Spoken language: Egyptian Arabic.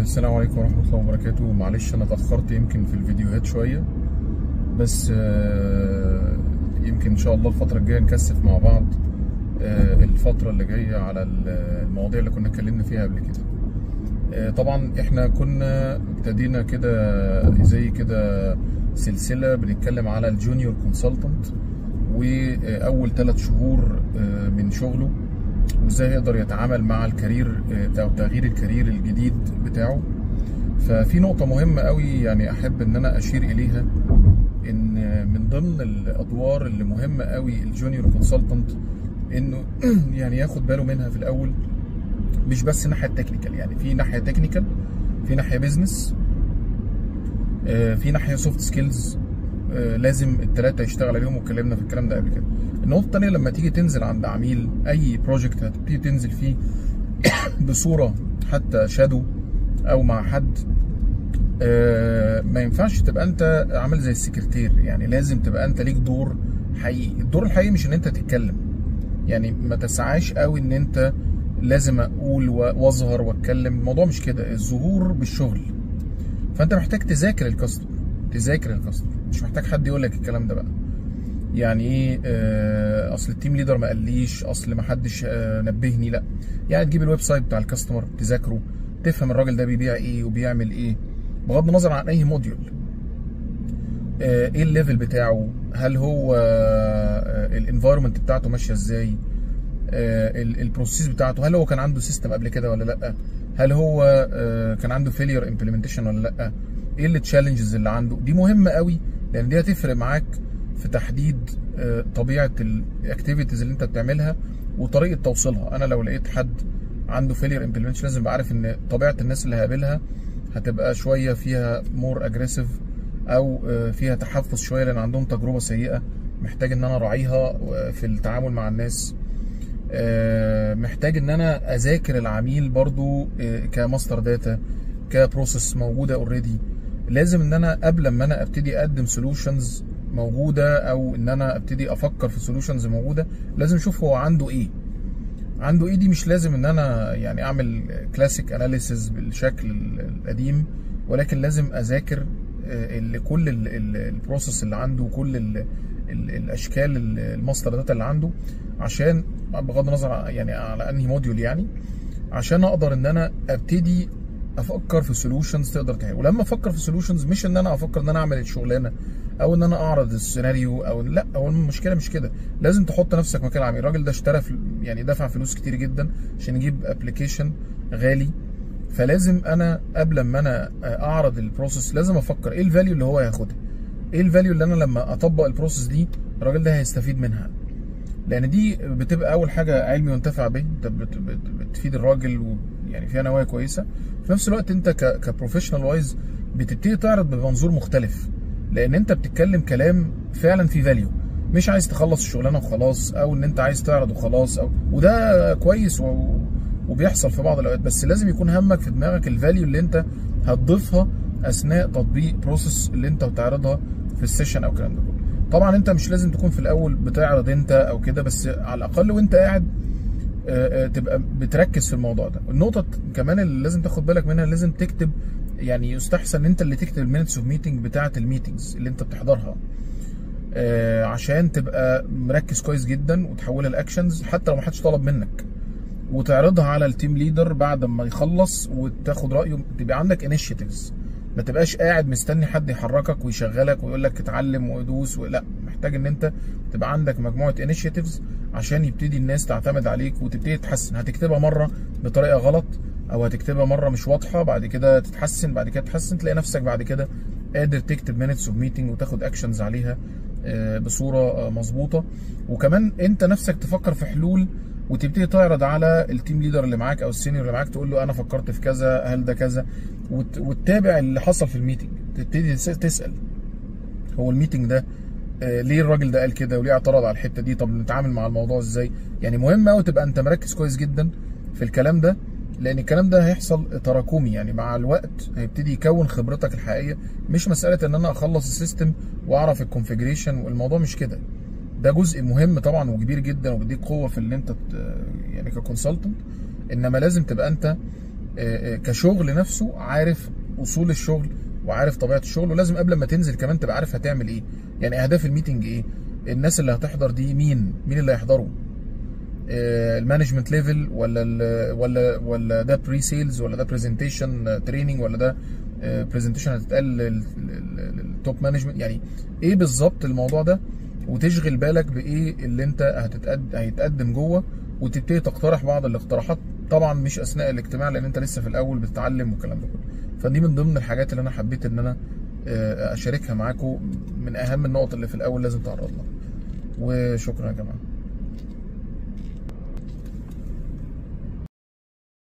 السلام عليكم ورحمة الله وبركاته معلش أنا اتأخرت يمكن في الفيديوهات شوية بس آه، يمكن إن شاء الله الفترة الجاية نكثف مع بعض آه، الفترة اللي جاية على ال- المواضيع اللي كنا اتكلمنا فيها قبل كده آه، طبعا احنا كنا ابتدينا كده زي كده سلسلة بنتكلم على الجونيور كونسلتنت وأول ثلاث شهور آه، من شغله وازاي يقدر يتعامل مع الكارير آه، او تغيير الكارير الجديد بتاعه ففي نقطة مهمة قوي يعني أحب إن أنا أشير إليها إن من ضمن الأدوار اللي مهمة قوي الجونيور كونسلتنت إنه يعني ياخد باله منها في الأول مش بس الناحية التكنيكال يعني في ناحية تكنيكال في ناحية بيزنس في ناحية سوفت سكيلز لازم التلاتة يشتغل عليهم واتكلمنا في الكلام ده قبل كده النقطة التانية لما تيجي تنزل عند عميل أي بروجكت هتبتدي تنزل فيه بصورة حتى شادو أو مع حد آه، ما ينفعش تبقى انت عامل زي السكرتير يعني لازم تبقى انت ليك دور حقيقي الدور الحقيقي مش ان انت تتكلم يعني ما تسعاش قوي ان انت لازم اقول و- واظهر واتكلم الموضوع مش كده الظهور بالشغل فانت محتاج تذاكر الكاستمر تذاكر الكاستمر مش محتاج حد يقول لك الكلام ده بقى يعني ايه آه، اصل التيم ليدر ما قاليش اصل ما حدش آه، نبهني لا يعني تجيب الويب سايت بتاع الكاستمر تذاكره تفهم الراجل ده بيبيع ايه وبيعمل ايه بغض النظر عن اي موديول آه، ايه الليفل بتاعه هل هو الانفايرمنت بتاعته ماشيه ازاي البروسيس بتاعته هل هو كان عنده سيستم قبل كده ولا لا هل هو آه، كان عنده فيلير امبلمنتيشن ولا لا ايه التشالنجز اللي عنده دي مهمه قوي لان دي هتفرق معاك في تحديد آه، طبيعه الاكتيفيتيز اللي انت بتعملها وطريقه توصيلها انا لو لقيت حد عنده فيلير امبلمنتيشن لازم ابقى عارف ان طبيعه الناس اللي هقابلها هتبقى شويه فيها مور اجريسيف او آه، فيها تحفظ شويه لان عندهم تجربه سيئه محتاج ان انا اراعيها في التعامل مع الناس آه، محتاج ان انا اذاكر العميل برضو آه، كماستر داتا كبروسيس موجوده اوريدي لازم ان انا قبل ما انا ابتدي اقدم سولوشنز موجوده او ان انا ابتدي افكر في سولوشنز موجوده لازم اشوف هو عنده ايه عنده ايه دي مش لازم ان انا يعني اعمل كلاسيك اناليسيز بالشكل ال- القديم ولكن لازم اذاكر آه، ال- كل البروسيس اللي عنده وكل ال- ال- الاشكال ال- الماستر داتا اللي عنده عشان بغض النظر ع- يعني على انهي موديول يعني عشان اقدر ان انا ابتدي افكر في سولوشنز تقدر تعمل ولما افكر في سولوشنز مش ان انا افكر ان انا اعمل الشغلانه او ان انا اعرض السيناريو او لا هو المشكله مش كده لازم تحط نفسك مكان العميل الراجل ده اشترى فل- يعني دفع فلوس كتير جدا عشان يجيب ابلكيشن غالي فلازم انا قبل ما انا اعرض البروسيس لازم افكر ايه الفاليو اللي هو هياخدها ايه الفاليو اللي انا لما اطبق البروسيس دي الراجل ده هيستفيد منها لان دي بتبقى اول حاجه علمي ينتفع به انت بت- بت- بتفيد الراجل ويعني فيها نوايا كويسه في نفس الوقت انت كبروفيشنال وايز بتبتدي تعرض بمنظور مختلف لان انت بتتكلم كلام فعلا فيه فاليو مش عايز تخلص الشغلانه وخلاص او ان انت عايز تعرض وخلاص او وده كويس و... وبيحصل في بعض الاوقات بس لازم يكون همك في دماغك الفاليو اللي انت هتضيفها اثناء تطبيق بروسيس اللي انت بتعرضها في السيشن او الكلام ده كله طبعا انت مش لازم تكون في الاول بتعرض انت او كده بس على الاقل وانت قاعد آه، آه، تبقى بتركز في الموضوع ده النقطه كمان اللي لازم تاخد بالك منها لازم تكتب يعني يستحسن ان انت اللي تكتب المينتس اوف ميتنج بتاعه الميتنجز اللي انت بتحضرها آه، عشان تبقى مركز كويس جدا وتحولها لاكشنز حتى لو ما حدش طلب منك وتعرضها على التيم ليدر بعد ما يخلص وتاخد رايه تبقى عندك انيشيتيفز ما تبقاش قاعد مستني حد يحركك ويشغلك ويقول لك اتعلم ودوس لا محتاج ان انت تبقى عندك مجموعه انيشيتيفز عشان يبتدي الناس تعتمد عليك وتبتدي تتحسن هتكتبها مره بطريقه غلط او هتكتبها مره مش واضحه بعد كده تتحسن بعد كده تتحسن تلاقي نفسك بعد كده قادر تكتب مينتس اوف ميتنج وتاخد اكشنز عليها آه، بصوره آه، مظبوطه وكمان انت نفسك تفكر في حلول وتبتدي تعرض على التيم ليدر اللي معاك او السينيور اللي معاك تقول له انا فكرت في كذا هل ده كذا وت- وتتابع اللي حصل في الميتنج تبتدي تس- تسال هو الميتنج ده آه، ليه الراجل ده قال كده وليه اعترض على الحته دي طب نتعامل مع الموضوع ازاي يعني مهم قوي تبقى انت مركز كويس جدا في الكلام ده لان الكلام ده هيحصل تراكمي يعني مع الوقت هيبتدي يكون خبرتك الحقيقيه مش مساله ان انا اخلص السيستم واعرف الكونفيجريشن والموضوع مش كده ده جزء مهم طبعا وكبير جدا وبيديك قوه في اللي انت ت- يعني ككونسلتنت انما لازم تبقى انت آه، آه، كشغل نفسه عارف اصول الشغل وعارف طبيعه الشغل ولازم قبل ما تنزل كمان تبقى عارف هتعمل ايه يعني اهداف الميتنج ايه الناس اللي هتحضر دي مين مين اللي هيحضروا آه، المانجمنت ليفل ولا ال ولا ولا ده بري سيلز ولا ده برزنتيشن تريننج ولا ده برزنتيشن هتتقال للتوب مانجمنت يعني ايه بالظبط الموضوع ده وتشغل بالك بايه اللي انت هتتقدم هيتقدم جوه وتبتدي تقترح بعض الاقتراحات طبعا مش اثناء الاجتماع لان انت لسه في الاول بتتعلم والكلام ده كله فدي من ضمن الحاجات اللي انا حبيت ان انا آه، اشاركها معاكم من اهم النقط اللي في الاول لازم تعرض لها وشكرا يا جماعه